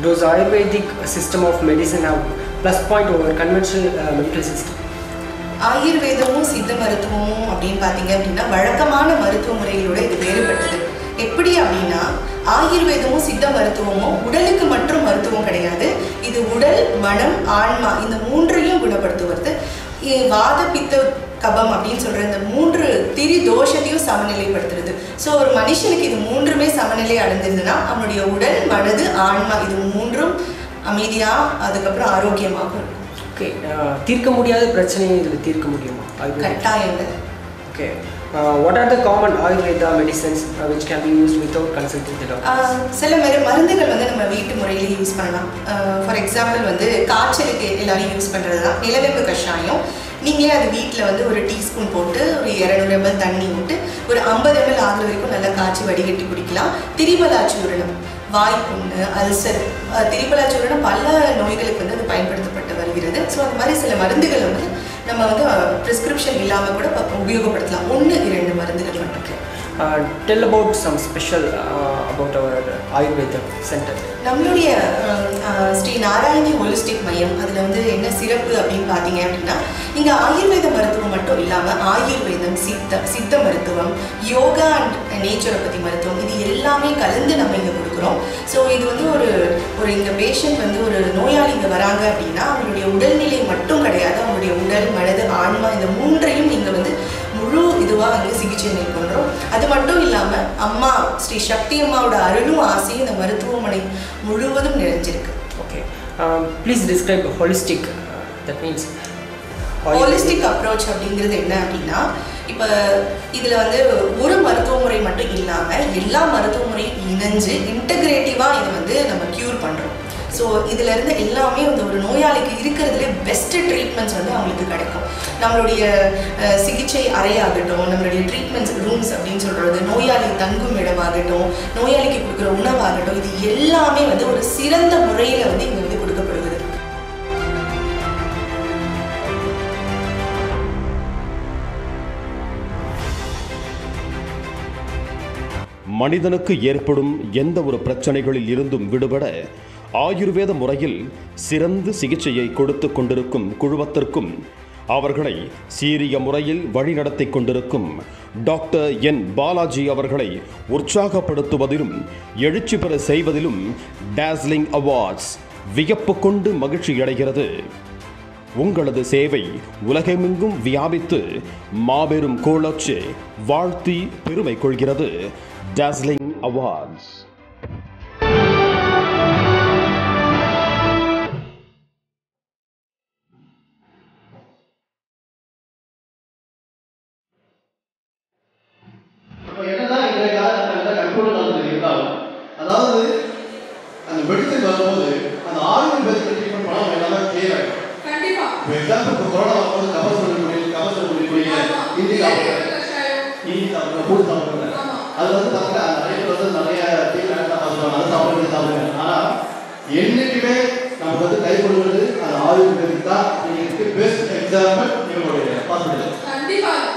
does Ayurvedic system of medicine have plus point over conventional uh, medical system? ஆயுர்வேதமும் சித்த மருத்துவமும் அப்படின்னு பார்த்தீங்க அப்படின்னா வழக்கமான மருத்துவ முறைகளோட இது வேறுபட்டது எப்படி அப்படின்னா ஆயுர்வேதமும் சித்த மருத்துவமும் உடலுக்கு மற்றும் மருத்துவம் கிடையாது இது உடல் மனம் ஆன்மா இந்த மூன்றையும் குணப்படுத்துவது இ- வாத பித்த கபம் அப்படின்னு சொல்ற இந்த மூன்று திரி தோஷத்தையும் சமநிலைப்படுத்துறது ஸோ ஒரு மனுஷனுக்கு இது மூன்றுமே சமநிலை அடைஞ்சிருதுன்னா அவனுடைய உடல் மனது ஆன்மா இது மூன்றும் அமைதியா அதுக்கப்புறம் ஆரோக்கியமாகும் இருக்கும் ஓகே தீர்க்க முடியாத பிரச்சனையை இதில் தீர்க்க முடியுமா ஆயுர்வேதிக் கட்டாயங்கள் okay what are the common Ayurveda medicines which can be used without consulting the doctor ah சில மாதிரி மருந்துகள் வந்து நம்ம வீட்டு முறையில யூஸ் பண்ணலாம் ஃபார் எக்ஸாம்பிள் வந்து காய்ச்சலுக்கு எல்லாரும் யூஸ் பண்ணுறது தான் நிலவேம்பு கஷாயம் நீங்களே அது வீட்டில் வந்து ஒரு டீஸ்பூன் போட்டு ஒரு இரநூறு எம்எல் தண்ணி விட்டு ஒரு ஐம்பது எம்எல் ஆகுற வரைக்கும் நல்லா காய்ச்சி வடிகட்டி குடிக்கலாம் திரிபலாச்சூரணம் வாய் புண்ணு அல்சர் அஹ் திரிபலாச்சூரணம் பல நோய்களுக்கு வந்து அது பயன்படுத்தப்பட்டு வருகிறது ஸோ அந்த மாதிரி சில மருந்துகள் வந்து நம்ம வந்து ப்ரிஸ்கிரிப்ஷன் இல்லாமல் கூட ப- உபயோகப்படுத்தலாம் ஒன்று இரண்டு மருந்துகள் மட்டும் tell about some special about our Ayurveda centre நம்மளுடைய ah, ah, Shri Narayani holistic மையம் அதில் வந்து என்ன சிறப்பு அப்படின்னு பார்த்தீங்க அப்படின்னா இங்கே ஆயுர்வேத மருத்துவம் மட்டும் இல்லாமல் ஆயுர்வேதம் சித்த சித்த மருத்துவம் யோகா அண்ட் நேச்சுரோபதி மருத்துவம் இது எல்லாமே கலந்து நம்ம இங்கே கொடுக்குறோம் ஸோ இது வந்து ஒரு ஒரு இங்கே பேஷண்ட் வந்து ஒரு நோயாளி இங்கே வராங்க அப்படின்னா அவங்களுடைய உடல்நிலை மட்டும் கிடையாது அவங்களுடைய உடல் மனது ஆன்மா இந்த மூன்றையும் நீங்கள் வந்து முழு இதுவாக வந்து சிகிச்சை மேற்கொள்கிறோம் அது மட்டும் இல்லாமல் அம்மா ஸ்ரீ சக்தி அம்மாவோட அருளும் ஆசையும் இந்த மருத்துவமனை முழுவதும் நிறைஞ்சிருக்கு okay please describe holistic that means holistic approach அப்படிங்கிறது என்ன அப்படின்னா இப்போ இதில் வந்து ஒரு மருத்துவ முறை மட்டும் இல்லாமல் எல்லா மருத்துவ முறையும் இணைஞ்சு இன்டகிரேட்டிவாக இது வந்து நம்ம க்யூர் பண்ணுறோம் ஸோ இதுல இருந்து எல்லாமே வந்து ஒரு நோயாளிக்கு இருக்கிறதுலே பெஸ்ட் ட்ரீட்மெண்ட்ஸ் வந்து அவங்களுக்கு கிடைக்கும் நம்மளுடைய அஹ், சிகிச்சை அறையாகட்டும் நம்மளுடைய ட்ரீட்மெண்ட்ஸ் ரூம்ஸ் அப்படின்னு சொல்கிறது நோயாளி தங்கும் இடமாகட்டும் நோயாளிக்கு கொடுக்குற உணவாகட்டும் இது எல்லாமே வந்து ஒரு சிறந்த முறையில் வந்து இங்கே வந்து கொடுக்கப்படுகிறது மனிதனுக்கு ஏற்படும் எந்த ஒரு பிரச்சனைகளில் இருந்தும் விடுபட ஆயுர்வேத முறையில் சிறந்த சிகிச்சையை கொடுத்து கொண்டிருக்கும் குழுவத்திற்கும் அவர்களை சீரிய முறையில் வழிநடத்திக் கொண்டிருக்கும் டாக்டர் என் பாலாஜி அவர்களை உற்சாகப்படுத்துவதிலும் எழுச்சி பெற செய்வதிலும் டாஸ்லிங் அவார்ட்ஸ் வியப்பு கொண்டு மகிழ்ச்சியடைகிறது உங்களது சேவை உலகமெங்கும் வியாபித்து மாபெரும் கோலச்சு வாழ்த்தி பெருமை கொள்கிறது டாஸ்லிங் அவார்ட்ஸ் இப்போ என்னதான் இந்த காலகட்டத்தில் கண்ட்ரோல் காலத்தில் இருந்தாலும் அதாவது அந்த மெடிசன் வரும்போது அந்த ஆயுர்வேதிக் ட்ரீட்மெண்ட் பண்ண எல்லாமே கிளியர் ஆகிடும் கண்டிப்பா இப்போ எக்ஸாம்பிள் இப்போ கொரோனா வரும்போது கபசுரம் குடி கபசுரம் குடிக்கூடிய ஆமா. இந்தி சாப்பிட்றேன் கஷாயம். இந்தி சாப்பிட்றேன் பூ சாப்பிட்றேன் ஆமா. அது வந்து பார்த்தீங்கன்னா நிறைய பேர் வந்து நிறைய டீ வேண்டாம் சாப்பிடுவாங்க அதை சாப்பிடுறது சாப்பிடுவேன் ஆனால் என்னைக்குமே நமக்கு வந்து கை கொடுக்கிறது அந்த ஆயுர்வேதிக் தான் இன்னைக்கு பெஸ்ட் எக்ஸாம்பிள் எங்களுடைய ஹாஸ்பிட்டல் கண்டிப்பா